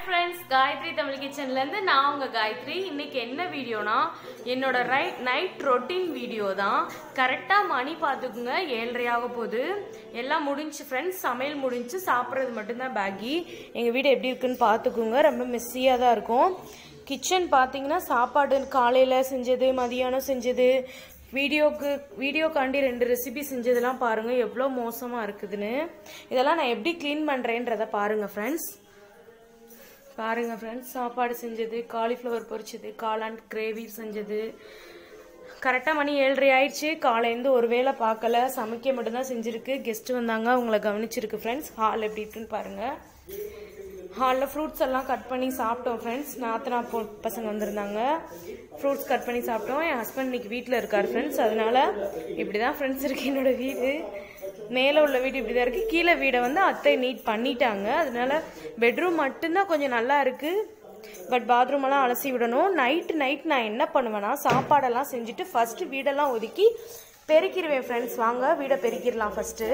friends Gayatri Tamil கிச்சன்ல இருந்து நான் உங்க காயத்ரி இன்னைக்கு என்ன வீடியோனா என்னோட ரைட் நைட் ரொட்டீன் வீடியோ தான் கரெக்டா மணி பார்த்துக்குங்க ஏழரை ஆக போகுது எல்லாம் முடிஞ்சு ஃப்ரெண்ட்ஸ் சமையல் முடிஞ்சு சாப்பிட்றது மட்டும்தான் பேக்கி எங்க வீடு எப்படி இருக்குன்னு பார்த்துக்குங்க ரொம்ப மெஸ்ஸியாக தான் இருக்கும் கிச்சன் பார்த்தீங்கன்னா சாப்பாடு காலையில் செஞ்சது மதியானம் செஞ்சது வீடியோக்கு வீடியோக்காண்டி ரெண்டு ரெசிபி செஞ்சதெல்லாம் பாருங்க எவ்வளோ மோசமாக இருக்குதுன்னு இதெல்லாம் நான் எப்படி க்ளீன் பண்ணுறேன்றதை பாருங்க ஃப்ரெண்ட்ஸ் பாருங்க ஃப்ரெண்ட்ஸ் சாப்பாடு செஞ்சது காலிஃப்ளவர் பொரிச்சது காளான் கிரேவி செஞ்சது கரெக்டாக மணி ஏழரை ஆயிடுச்சு காலையிலேருந்து ஒரு வேளை பார்க்கல சமைக்க மட்டும்தான் செஞ்சுருக்கு கெஸ்ட் வந்தாங்க அவங்கள கவனிச்சிருக்கு ஃப்ரெண்ட்ஸ் ஹால் எப்படி இருக்குன்னு பாருங்க ஹாலில் ஃப்ரூட்ஸ் எல்லாம் கட் பண்ணி சாப்பிட்டோம் ஃப்ரெண்ட்ஸ் நாத்தனா பொ பசங்க வந்திருந்தாங்க ஃப்ரூட்ஸ் கட் பண்ணி சாப்பிட்டோம் என் ஹஸ்பண்ட் இன்னைக்கு வீட்டில் இருக்கார் ஃப்ரெண்ட்ஸ் அதனால இப்படி தான் ஃப்ரெண்ட்ஸ் இருக்கு என்னோட வீடு மேலே உள்ள வீடு இப்படி தான் இருக்குது கீழே வீடை வந்து அத்தை நீட் பண்ணிட்டாங்க அதனால பெட்ரூம் மட்டும்தான் கொஞ்சம் நல்லா இருக்குது பட் பாத்ரூம் எல்லாம் அலசி விடணும் நைட்டு நைட் நான் என்ன பண்ணுவேன்னா சாப்பாடெல்லாம் செஞ்சுட்டு ஃபர்ஸ்ட் வீடெல்லாம் ஒதுக்கி பெருக்கிடுவேன் ஃப்ரெண்ட்ஸ் வாங்க வீடை பெருக்கிடலாம் ஃபர்ஸ்ட்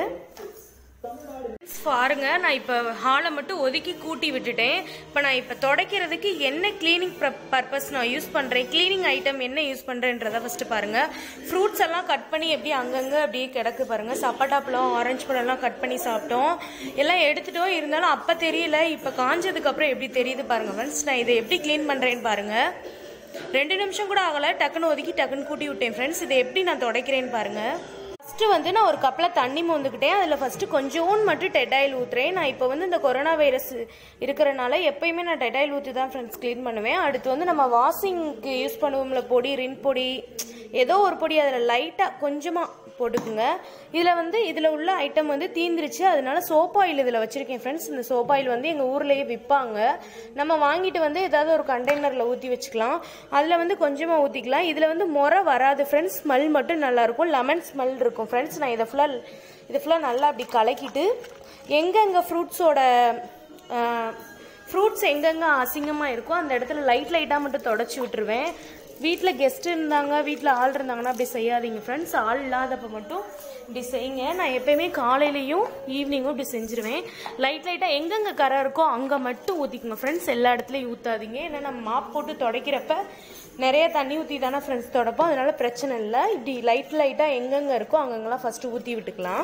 பாருங்க நான் இப்போ ஹாலை மட்டும் ஒதுக்கி கூட்டி விட்டுட்டேன் இப்போ நான் இப்போ துடைக்கிறதுக்கு என்ன கிளீனிங் பர்பஸ் நான் யூஸ் பண்ணுறேன் கிளீனிங் ஐட்டம் என்ன யூஸ் பண்ணுறேன்றத ஃபஸ்ட்டு பாருங்க ஃப்ரூட்ஸ் எல்லாம் கட் பண்ணி எப்படி அங்கங்கே அப்படியே கிடக்கு பாருங்க சப்பாட்டா பழம் ஆரஞ்சு பழம்லாம் கட் பண்ணி சாப்பிட்டோம் எல்லாம் எடுத்துட்டோம் இருந்தாலும் அப்போ தெரியல இப்போ காஞ்சதுக்கு அப்புறம் எப்படி தெரியுது பாருங்க ஃப்ரெண்ட்ஸ் நான் இதை எப்படி க்ளீன் பண்ணுறேன்னு பாருங்க ரெண்டு நிமிஷம் கூட ஆகலை டக்குன்னு ஒதுக்கி டக்குன்னு கூட்டி விட்டேன் ஃப்ரெண்ட்ஸ் இதை எப்படி நான் துடைக்கிறேன்னு பாருங்க ஃபஸ்ட்டு வந்து நான் ஒரு கப்பில் தண்ணி மோந்துக்கிட்டேன் அதில் ஃபஸ்ட்டு கொஞ்சோண்டு மட்டும் டெட்டாயில் ஊற்றுறேன் நான் இப்போ வந்து இந்த கொரோனா வைரஸ் இருக்கிறனால எப்பயுமே நான் டெட்டாயில் ஊற்றி தான் ஃப்ரெண்ட்ஸ் க்ளீன் பண்ணுவேன் அடுத்து வந்து நம்ம வாஷிங்க்கு யூஸ் பண்ணுவோம்ல பொடி ரின் பொடி ஏதோ ஒரு பொடி அதில் லைட்டாக கொஞ்சமாக போட்டுக்குங்க இதில் வந்து இதில் உள்ள ஐட்டம் வந்து தீந்துருச்சு அதனால சோப் ஆயில் இதில் வச்சுருக்கேன் ஃப்ரெண்ட்ஸ் இந்த சோப் ஆயில் வந்து எங்கள் ஊர்லேயே விற்பாங்க நம்ம வாங்கிட்டு வந்து ஏதாவது ஒரு கண்டெய்னரில் ஊற்றி வச்சுக்கலாம் அதில் வந்து கொஞ்சமாக ஊற்றிக்கலாம் இதில் வந்து முறை வராது ஃப்ரெண்ட்ஸ் ஸ்மெல் மட்டும் நல்லாயிருக்கும் லெமன் ஸ்மெல் இருக்கும் ஃப்ரெண்ட்ஸ் நான் இதை ஃபுல்லாக இது ஃபுல்லாக நல்லா அப்படி கலக்கிட்டு எங்கெங்கே ஃப்ரூட்ஸோட ஃப்ரூட்ஸ் எங்கெங்கே அசிங்கமாக இருக்கோ அந்த இடத்துல லைட் லைட்டாக மட்டும் தொடச்சி விட்டுருவேன் வீட்டில் கெஸ்ட் இருந்தாங்க வீட்டில் ஆள் இருந்தாங்கன்னா அப்படி செய்யாதீங்க ஃப்ரெண்ட்ஸ் ஆள் இல்லாதப்ப மட்டும் இப்படி செய்யுங்க நான் எப்பயுமே காலையிலையும் ஈவினிங்கும் இப்படி செஞ்சுருவேன் லைட் லைட்டாக எங்கெங்கே கரை இருக்கோ அங்கே மட்டும் ஊற்றிக்குங்க ஃப்ரெண்ட்ஸ் எல்லா இடத்துலையும் ஊற்றாதீங்க ஏன்னா நம்ம மாப் போட்டு துடைக்கிறப்ப நிறைய தண்ணி ஊற்றி தானே ஃப்ரெண்ட்ஸ் துடைப்போம் அதனால பிரச்சனை இல்லை இப்படி லைட் லைட்டாக எங்கெங்கே இருக்கோ அங்கங்கெல்லாம் ஃபஸ்ட்டு ஊற்றி விட்டுக்கலாம்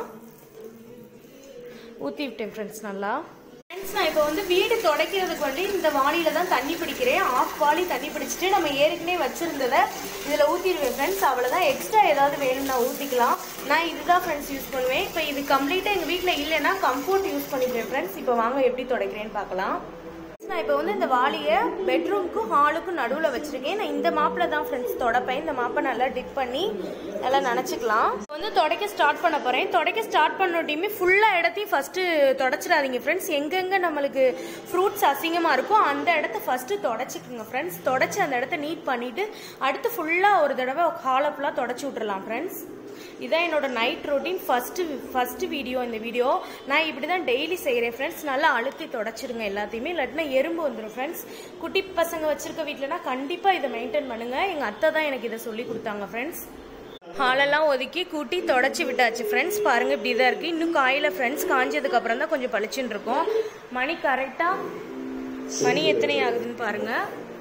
ஊற்றி விட்டேன் ஃப்ரெண்ட்ஸ் நல்லா ஃப்ரெண்ட்ஸ் நான் இப்போ வந்து வீடு துடைக்கிறதுக்கு வந்து இந்த வாளியில தான் தண்ணி பிடிக்கிறேன் ஆஃப் வாளி தண்ணி பிடிச்சிட்டு நம்ம ஏற்கனவே வச்சிருந்ததை இதில் ஊற்றிடுவேன் ஃப்ரெண்ட்ஸ் அவ்வளோதான் எக்ஸ்ட்ரா ஏதாவது வேணும்னா ஊற்றிக்கலாம் நான் இதுதான் ஃப்ரெண்ட்ஸ் யூஸ் பண்ணுவேன் இப்போ இது கம்ப்ளீட்டாக எங்கள் வீட்டில் இல்லைன்னா கம்ஃபோர்ட் யூஸ் பண்ணிக்கிறேன் ஃப்ரெண்ட்ஸ் இப்போ வாங்க எப்படி துடைக்கிறேன்னு பார்க்கலாம் நான் இப்போ வந்து இந்த வாளியை பெட்ரூம்க்கும் ஹாலுக்கும் நடுவில் வச்சிருக்கேன் நான் இந்த மாப்பில் தான் ஃப்ரெண்ட்ஸ் தொடப்பேன் இந்த மாப்பை நல்லா டிப் பண்ணி நல்லா நினச்சிக்கலாம் வந்து துடைக்க ஸ்டார்ட் பண்ண போகிறேன் துடைக்க ஸ்டார்ட் பண்ணோட்டையுமே ஃபுல்லாக இடத்தையும் ஃபஸ்ட்டு தொடச்சிடாதீங்க ஃப்ரெண்ட்ஸ் எங்கெங்கே நம்மளுக்கு ஃப்ரூட்ஸ் அசிங்கமாக இருக்கோ அந்த இடத்த ஃபஸ்ட்டு தொடச்சிக்குங்க ஃப்ரெண்ட்ஸ் தொடச்சி அந்த இடத்த நீட் பண்ணிவிட்டு அடுத்து ஃபுல்லாக ஒரு தடவை ஹாலை ஃபுல்லாக தொடச்சி விட்றலாம் ஃப்ரெண்ட்ஸ் இதான் என்னோட night routine first first video இந்த வீடியோ நான் இப்படி தான் டெய்லி செய்கிறேன் ஃப்ரெண்ட்ஸ் நல்லா அழுத்தி தொடச்சிடுங்க எல்லாத்தையுமே இல்லாட்டினா எறும்பு வந்துடும் ஃப்ரெண்ட்ஸ் குட்டி பசங்க வச்சிருக்க வீட்டிலனா கண்டிப்பாக இதை மெயின்டைன் பண்ணுங்கள் எங்கள் அத்தை தான் எனக்கு இதை சொல்லி கொடுத்தாங்க ஃப்ரெண்ட்ஸ் ஹாலெல்லாம் ஒதுக்கி கூட்டி தொடச்சி விட்டாச்சு ஃப்ரெண்ட்ஸ் பாருங்க இப்படி தான் இருக்குது இன்னும் காயில் ஃப்ரெண்ட்ஸ் காஞ்சதுக்கு அப்புறம் தான் கொஞ்சம் பளிச்சுன்னு இருக்கும் மணி கரெக்டாக மணி எத்தனை ஆகுதுன்னு பாருங்கள்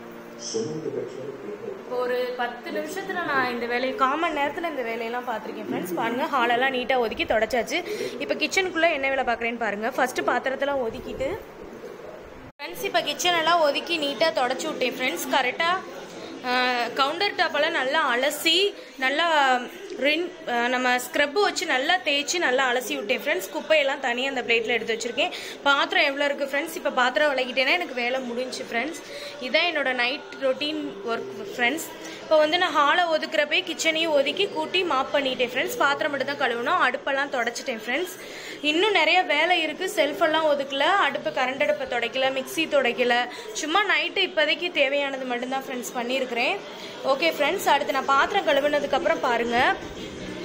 இப்போ ஒரு பத்து நிமிஷத்துல நான் இந்த வேலையை காமன் நேரத்தில் இந்த வேலையெல்லாம் பார்த்துருக்கேன் ஃப்ரெண்ட்ஸ் பாருங்க ஹாலெல்லாம் நீட்டாக ஒதுக்கி தொடச்சாச்சு இப்போ கிச்சனுக்குள்ளே என்ன வேலை பார்க்குறேன்னு பாருங்க ஃபர்ஸ்ட் பாத்திரத்தெல்லாம் ஒதுக்கிட்டு ஃப்ரெண்ட்ஸ் இப்போ கிச்சன் எல்லாம் ஒதுக்கி நீட்டாக தொடச்சி விட்டேன் ஃப்ரெண்ட்ஸ் கரெக்டாக கவுண்டர் டாப்பெல்லாம் நல்லா அலசி நல்லா ரின் நம்ம ஸ்க்ரப்பு வச்சு நல்லா தேய்ச்சி நல்லா அலசி விட்டேன் ஃப்ரெண்ட்ஸ் குப்பையெல்லாம் தனியாக அந்த பிளேட்டில் எடுத்து வச்சுருக்கேன் பாத்திரம் எவ்வளோ இருக்குது ஃப்ரெண்ட்ஸ் இப்போ பாத்திரம் விளக்கிட்டேன்னா எனக்கு வேலை முடிஞ்சு ஃப்ரெண்ட்ஸ் இதான் என்னோட நைட் ரொட்டீன் ஒர்க் ஃப்ரெண்ட்ஸ் இப்போ வந்து நான் ஹாலை ஒதுக்குறப்பே கிச்சனையும் ஒதுக்கி கூட்டி மாப் பண்ணிட்டேன் ஃப்ரெண்ட்ஸ் பாத்திரம் மட்டும் தான் கழுவணும் அடுப்பெல்லாம் தொடச்சிட்டேன் ஃப்ரெண்ட்ஸ் இன்னும் நிறைய வேலை இருக்குது செல்ஃபெல்லாம் ஒதுக்கல அடுப்பு கரண்ட் அடுப்பை துடைக்கல மிக்சி துடைக்கல சும்மா நைட்டு இப்போதைக்கு தேவையானது மட்டும்தான் ஃப்ரெண்ட்ஸ் பண்ணியிருக்கிறேன் ஓகே ஃப்ரெண்ட்ஸ் அடுத்து நான் பாத்திரம் கழுவுனதுக்கப்புறம் பாருங்கள்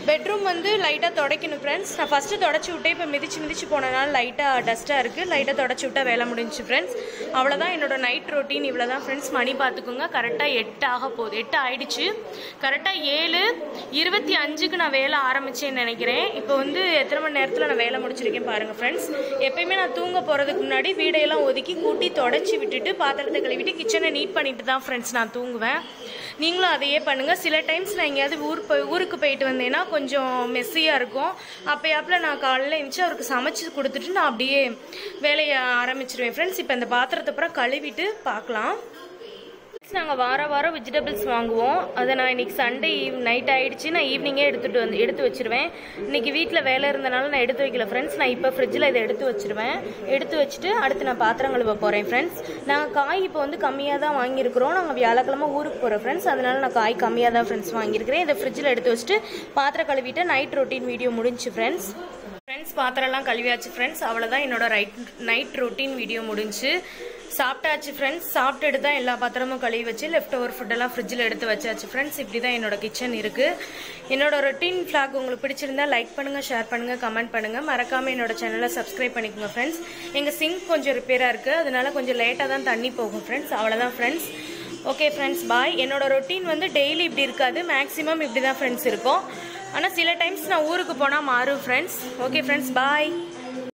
பெட்ரூம் வந்து லைட்டாக துடைக்கணும் ஃப்ரெண்ட்ஸ் நான் ஃபஸ்ட்டு தொடச்சி விட்டேன் இப்போ மிதிச்சு மிதிச்சு போனனால லைட்டாக டஸ்ட்டாக இருக்குது லைட்டாக தொடச்சி விட்டா வேலை முடிஞ்சுச்சு ஃப்ரெண்ட்ஸ் அவ்வளோதான் என்னோட நைட் ரொட்டீன் இவ்வளோ தான் ஃப்ரெண்ட்ஸ் மணி பார்த்துக்கோங்க கரெக்டாக எட்டு ஆக போகுது எட்டு ஆயிடுச்சு கரெக்டாக ஏழு இருபத்தி அஞ்சுக்கு நான் வேலை ஆரம்பிச்சேன்னு நினைக்கிறேன் இப்போ வந்து எத்தனை மணி நேரத்தில் நான் வேலை முடிச்சிருக்கேன் பாருங்கள் ஃப்ரெண்ட்ஸ் எப்பயுமே நான் தூங்க போகிறதுக்கு முன்னாடி வீடையெல்லாம் ஒதுக்கி கூட்டி தொடச்சி விட்டுட்டு பாத்திரத்தை கழுவிட்டு கிச்சனை நீட் பண்ணிட்டு தான் ஃப்ரெண்ட்ஸ் நான் தூங்குவேன் நீங்களும் அதையே பண்ணுங்கள் சில டைம்ஸ் நான் எங்கேயாவது ஊர் போய் ஊருக்கு போயிட்டு வந்தேன்னா கொஞ்சம் மெஸ்ஸியாக இருக்கும் அப்போயாப்பில் நான் காலையில் எழுந்துச்சு அவருக்கு சமைச்சு கொடுத்துட்டு நான் அப்படியே வேலையை ஆரம்பிச்சிருவேன் ஃப்ரெண்ட்ஸ் இப்போ இந்த பாத்திரத்தை அப்புறம் கழுவிட்டு பார்க்கலாம் நாங்கள் வார வாரம் வெஜிடபிள்ஸ் வாங்குவோம் அதை நான் இன்னைக்கு சண்டே ஈவ் நைட் ஆயிடுச்சு நான் ஈவினிங்கே எடுத்துட்டு வந்து எடுத்து வச்சிருவேன் இன்னைக்கு வீட்டில் வேலை இருந்தனால நான் எடுத்து வைக்கல ஃப்ரெண்ட்ஸ் நான் இப்போ ஃப்ரிட்ஜில் இதை எடுத்து வச்சிருவேன் எடுத்து வச்சுட்டு அடுத்து நான் பாத்திரம் கழுவ போகிறேன் ஃப்ரெண்ட்ஸ் நாங்கள் காய் இப்போ வந்து கம்மியாக தான் வாங்கியிருக்கிறோம் நாங்கள் வியாழக்கிழமை ஊருக்கு போகிறோம் ஃப்ரெண்ட்ஸ் அதனால நான் காய் கம்மியாக தான் ஃப்ரெண்ட்ஸ் வாங்கியிருக்கிறேன் இதை ஃப்ரிட்ஜில் எடுத்து வச்சுட்டு பாத்திரம் கழுவிட்டு நைட் ரொட்டீன் வீடியோ முடிஞ்சு ஃப்ரெண்ட்ஸ் ஃப்ரெண்ட்ஸ் பாத்திரம்லாம் கழுவியாச்சு ஃப்ரெண்ட்ஸ் அவ்வளோதான் என்னோட ரைட் நைட் ரொட்டீன் வீடியோ முடிஞ்சு சாப்பிட்டாச்சு ஃப்ரெண்ட்ஸ் சாப்பிட்டுட்டு தான் எல்லா பாத்திரமும் கழுவி வச்சு லெஃப்ட் ஓவர் ஃபுட்டெல்லாம் ஃப்ரிட்ஜில் எடுத்து வச்சாச்சு ஃப்ரெண்ட்ஸ் இப்படி தான் என்னோட கிச்சன் இருக்குது என்னோட ரொட்டீன் ஃப்ளாக் உங்களுக்கு பிடிச்சிருந்தா லைக் பண்ணுங்கள் ஷேர் பண்ணுங்கள் கமெண்ட் பண்ணுங்கள் மறக்காமல் என்னோட சேனலை சப்ஸ்கிரைப் பண்ணிக்கோங்க ஃப்ரெண்ட்ஸ் எங்கள் சிங்க் கொஞ்சம் ரிப்பேராக இருக்குது அதனால கொஞ்சம் லேட்டாக தான் தண்ணி போகும் ஃப்ரெண்ட்ஸ் அவ்வளோதான் ஃப்ரெண்ட்ஸ் ஓகே ஃப்ரெண்ட்ஸ் பாய் என்னோட ரொட்டீன் வந்து டெய்லி இப்படி இருக்காது மேக்ஸிமம் இப்படி தான் ஃப்ரெண்ட்ஸ் இருக்கும் ஆனால் சில டைம்ஸ் நான் ஊருக்கு போனால் மாறும் ஃப்ரெண்ட்ஸ் ஓகே ஃப்ரெண்ட்ஸ் பாய்